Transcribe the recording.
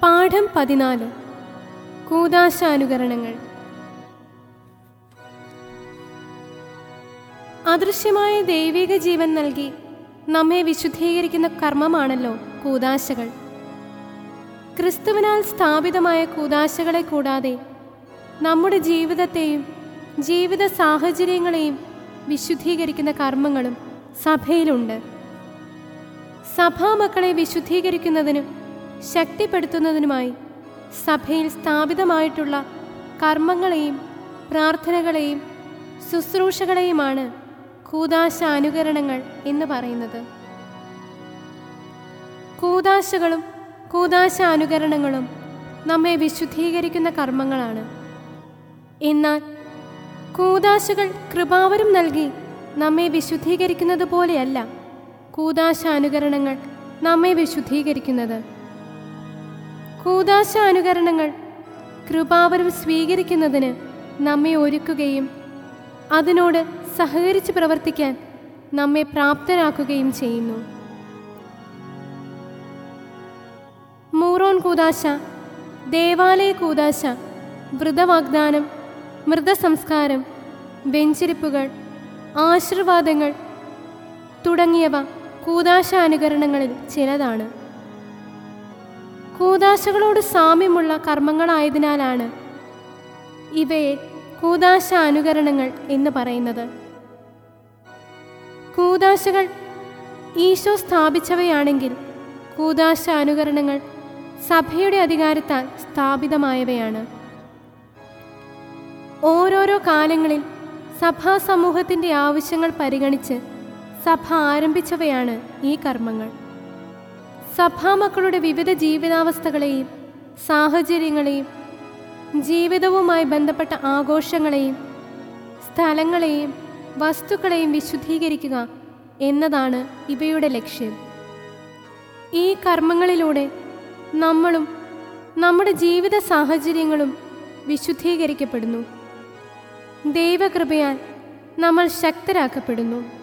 പാഠം പതിനാല് കൂതാശാനുകരണങ്ങൾ അദൃശ്യമായ ദൈവിക ജീവൻ നൽകി നമ്മെ വിശുദ്ധീകരിക്കുന്ന കർമ്മമാണല്ലോ കൂതാശകൾ ക്രിസ്തുവിനാൽ സ്ഥാപിതമായ കൂതാശകളെ കൂടാതെ നമ്മുടെ ജീവിതത്തെയും ജീവിത സാഹചര്യങ്ങളെയും വിശുദ്ധീകരിക്കുന്ന കർമ്മങ്ങളും സഭയിലുണ്ട് സഭാമക്കളെ വിശുദ്ധീകരിക്കുന്നതിനും ശക്തിപ്പെടുത്തുന്നതിനുമായി സഭയിൽ സ്ഥാപിതമായിട്ടുള്ള കർമ്മങ്ങളെയും പ്രാർത്ഥനകളെയും ശുശ്രൂഷകളെയുമാണ് കൂതാശാനുകരണങ്ങൾ എന്ന് പറയുന്നത് കൂതാശകളും കൂതാശാനുകരണങ്ങളും നമ്മെ വിശുദ്ധീകരിക്കുന്ന കർമ്മങ്ങളാണ് എന്നാൽ കൂതാശകൾ കൃപാവരം നൽകി നമ്മെ വിശുദ്ധീകരിക്കുന്നത് പോലെയല്ല കൂതാശാനുകരണങ്ങൾ നമ്മെ വിശുദ്ധീകരിക്കുന്നത് കൂതാശാനുകരണങ്ങൾ കൃപാവരം സ്വീകരിക്കുന്നതിന് നമ്മെ ഒരുക്കുകയും അതിനോട് സഹകരിച്ച് പ്രവർത്തിക്കാൻ നമ്മെ പ്രാപ്തരാക്കുകയും ചെയ്യുന്നു മൂറോൻ കൂതാശ ദേവാലയ കൂതാശ വ്രതവാഗ്ദാനം മൃതസംസ്കാരം വെഞ്ചിരിപ്പുകൾ ആശീർവാദങ്ങൾ തുടങ്ങിയവ കൂതാശാനുകരണങ്ങളിൽ ചിലതാണ് കൂതാശകളോട് സാമ്യമുള്ള കർമ്മങ്ങളായതിനാലാണ് ഇവയെ കൂതാശാനുകരണങ്ങൾ എന്ന് പറയുന്നത് കൂതാശകൾ ഈശോ സ്ഥാപിച്ചവയാണെങ്കിൽ കൂതാശാനുകരണങ്ങൾ സഭയുടെ അധികാരത്താൽ സ്ഥാപിതമായവയാണ് ഓരോരോ കാലങ്ങളിൽ സഭാ സമൂഹത്തിൻ്റെ ആവശ്യങ്ങൾ പരിഗണിച്ച് സഭ ആരംഭിച്ചവയാണ് ഈ കർമ്മങ്ങൾ സഭാമക്കളുടെ വിവിധ ജീവിതാവസ്ഥകളെയും സാഹചര്യങ്ങളെയും ജീവിതവുമായി ബന്ധപ്പെട്ട ആഘോഷങ്ങളെയും സ്ഥലങ്ങളെയും വസ്തുക്കളെയും വിശുദ്ധീകരിക്കുക എന്നതാണ് ഇവയുടെ ലക്ഷ്യം ഈ കർമ്മങ്ങളിലൂടെ നമ്മളും നമ്മുടെ ജീവിത സാഹചര്യങ്ങളും വിശുദ്ധീകരിക്കപ്പെടുന്നു ദൈവകൃപയാൽ നമ്മൾ ശക്തരാക്കപ്പെടുന്നു